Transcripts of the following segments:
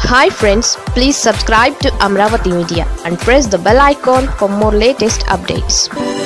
hi friends please subscribe to Amaravati media and press the bell icon for more latest updates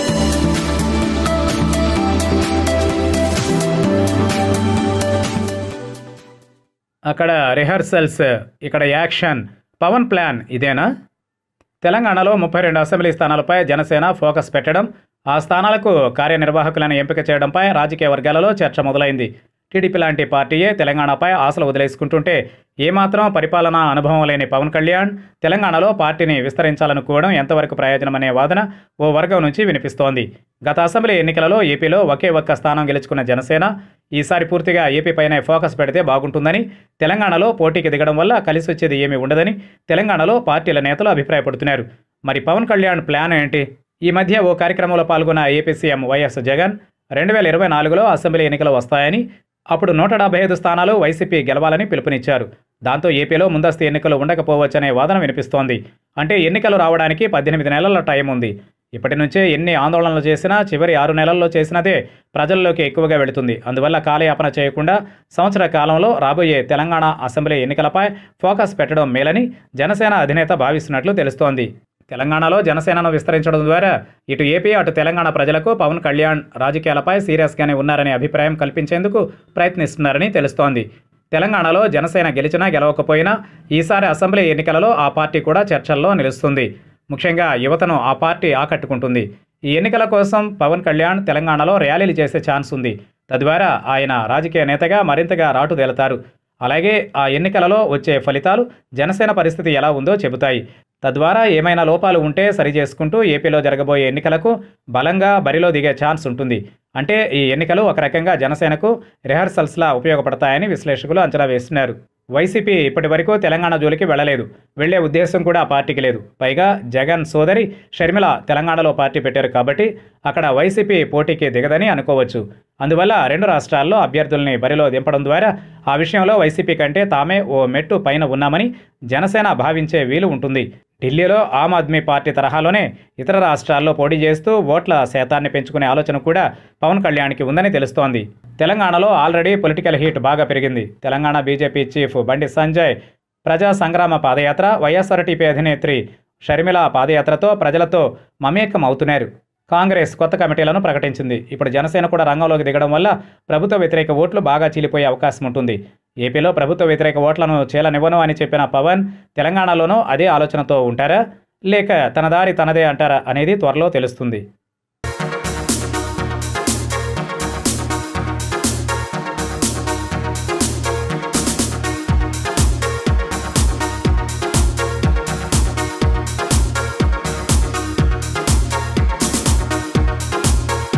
అక్కడ rehearsals ఇక్కడ action Pawan plan ఇదేనా తెలంగాణలో ముప్పై రెండు అసెంబ్లీ స్థానాలపై జనసేన ఫోకస్ పెట్టడం ఆ స్థానాలకు కార్యనిర్వాహకులను ఎంపిక చేయడంపై రాజకీయ వర్గాలలో చర్చ మొదలైంది టీడీపీ లాంటి పార్టీయే తెలంగాణపై ఆశలు వదిలేసుకుంటుంటే ఏమాత్రం పరిపాలనా అనుభవం లేని పవన్ కళ్యాణ్ తెలంగాణలో పార్టీని విస్తరించాలనుకోవడం ఎంతవరకు ప్రయోజనమనే వాదన ఓ వర్గం నుంచి వినిపిస్తోంది గత అసెంబ్లీ ఎన్నికలలో ఏపీలో ఒకే ఒక్క స్థానం గెలుచుకున్న జనసేన ఈసారి పూర్తిగా ఏపీపైనే ఫోకస్ పెడితే బాగుంటుందని తెలంగాణలో పోటీకి దిగడం వల్ల కలిసి వచ్చేది ఏమీ ఉండదని తెలంగాణలో పార్టీల నేతలు అభిప్రాయపడుతున్నారు మరి పవన్ కళ్యాణ్ ప్లాన్ ఏంటి ఈ మధ్య ఓ కార్యక్రమంలో పాల్గొన్న ఏపీ సీఎం వైఎస్ జగన్ రెండు వేల ఇరవై నాలుగులో అసెంబ్లీ ఎన్నికలు వస్తాయని అప్పుడు నూట డెబ్బై ఐదు స్థానాలు వైసీపీ గెలవాలని పిలుపునిచ్చారు దాంతో ఏపీలో ముందస్తు ఎన్నికలు ఉండకపోవచ్చనే వాదన వినిపిస్తోంది అంటే ఎన్నికలు రావడానికి పద్దెనిమిది నెలల టైం ఉంది ఇప్పటి నుంచే ఎన్ని ఆందోళనలు చేసినా చివరి ఆరు నెలల్లో చేసినదే ప్రజల్లోకి ఎక్కువగా వెళుతుంది అందువల్ల కాలయాపన చేయకుండా సంవత్సర కాలంలో రాబోయే తెలంగాణ అసెంబ్లీ ఎన్నికలపై ఫోకస్ పెట్టడం మేలని జనసేన అధినేత భావిస్తున్నట్లు తెలుస్తోంది తెలంగాణలో జనసేనను విస్తరించడం ద్వారా ఇటు ఏపీ అటు తెలంగాణ ప్రజలకు పవన్ కళ్యాణ్ రాజకీయాలపై సీరియస్గానే ఉన్నారనే అభిప్రాయం కల్పించేందుకు ప్రయత్నిస్తున్నారని తెలుస్తోంది తెలంగాణలో జనసేన గెలిచినా గెలవకపోయినా ఈసారి అసెంబ్లీ ఎన్నికలలో ఆ పార్టీ కూడా చర్చల్లో నిలుస్తుంది ముఖ్యంగా యువతను ఆ పార్టీ ఆకట్టుకుంటుంది ఈ ఎన్నికల కోసం పవన్ కళ్యాణ్ తెలంగాణలో ర్యాలీలు చేసే ఛాన్స్ ఉంది తద్వారా ఆయన రాజకీయ నేతగా మరింతగా రాటుదేలుతారు అలాగే ఆ ఎన్నికలలో వచ్చే ఫలితాలు జనసేన పరిస్థితి ఎలా ఉందో చెబుతాయి తద్వారా ఏమైనా లోపాలు ఉంటే సరిచేసుకుంటూ ఏపీలో జరగబోయే ఎన్నికలకు బలంగా బరిలో దిగే ఛాన్స్ ఉంటుంది అంటే ఈ ఎన్నికలు ఒక రకంగా జనసేనకు రిహర్సల్స్లా ఉపయోగపడతాయని విశ్లేషకులు అంచనా వేస్తున్నారు వైసీపీ ఇప్పటి వరకు తెలంగాణ జోలికి వెళ్ళలేదు వెళ్లే ఉద్దేశం కూడా ఆ పార్టీకి లేదు పైగా జగన్ సోదరి షర్మిల తెలంగాణలో పార్టీ పెట్టారు కాబట్టి అక్కడ వైసీపీ పోటీకి దిగదని అనుకోవచ్చు అందువల్ల రెండు రాష్ట్రాల్లో అభ్యర్థుల్ని బరిలో దింపడం ద్వారా ఆ విషయంలో వైసీపీ కంటే తామే ఓ మెట్టు పైన ఉన్నామని జనసేన భావించే వీలు ఉంటుంది ఢిల్లీలో ఆమ్ ఆద్మీ పార్టీ తరహాలోనే ఇతర రాష్ట్రాల్లో పోటీ చేస్తూ ఓట్ల శాతాన్ని పెంచుకునే ఆలోచన కూడా పవన్ కళ్యాణ్కి ఉందని తెలుస్తోంది తెలంగాణలో ఆల్రెడీ పొలిటికల్ హీట్ బాగా పెరిగింది తెలంగాణ బీజేపీ చీఫ్ బండి సంజయ్ ప్రజా సంగ్రామ పాదయాత్ర వైఎస్ఆర్టీపీ అధినేత్రి షర్మిల పాదయాత్రతో ప్రజలతో మమేకం అవుతున్నారు కాంగ్రెస్ కొత్త కమిటీలను ప్రకటించింది ఇప్పుడు జనసేన కూడా రంగంలోకి దిగడం వల్ల ప్రభుత్వ వ్యతిరేక ఓట్లు బాగా చీలిపోయే అవకాశం ఉంటుంది ఏపీలో ప్రభుత్వ వ్యతిరేక ఓట్లను చేలనివ్వను అని చెప్పిన పవన్ తెలంగాణలోనూ అదే ఆలోచనతో ఉంటారా లేక తన దారి తనదే అంటారా అనేది త్వరలో తెలుస్తుంది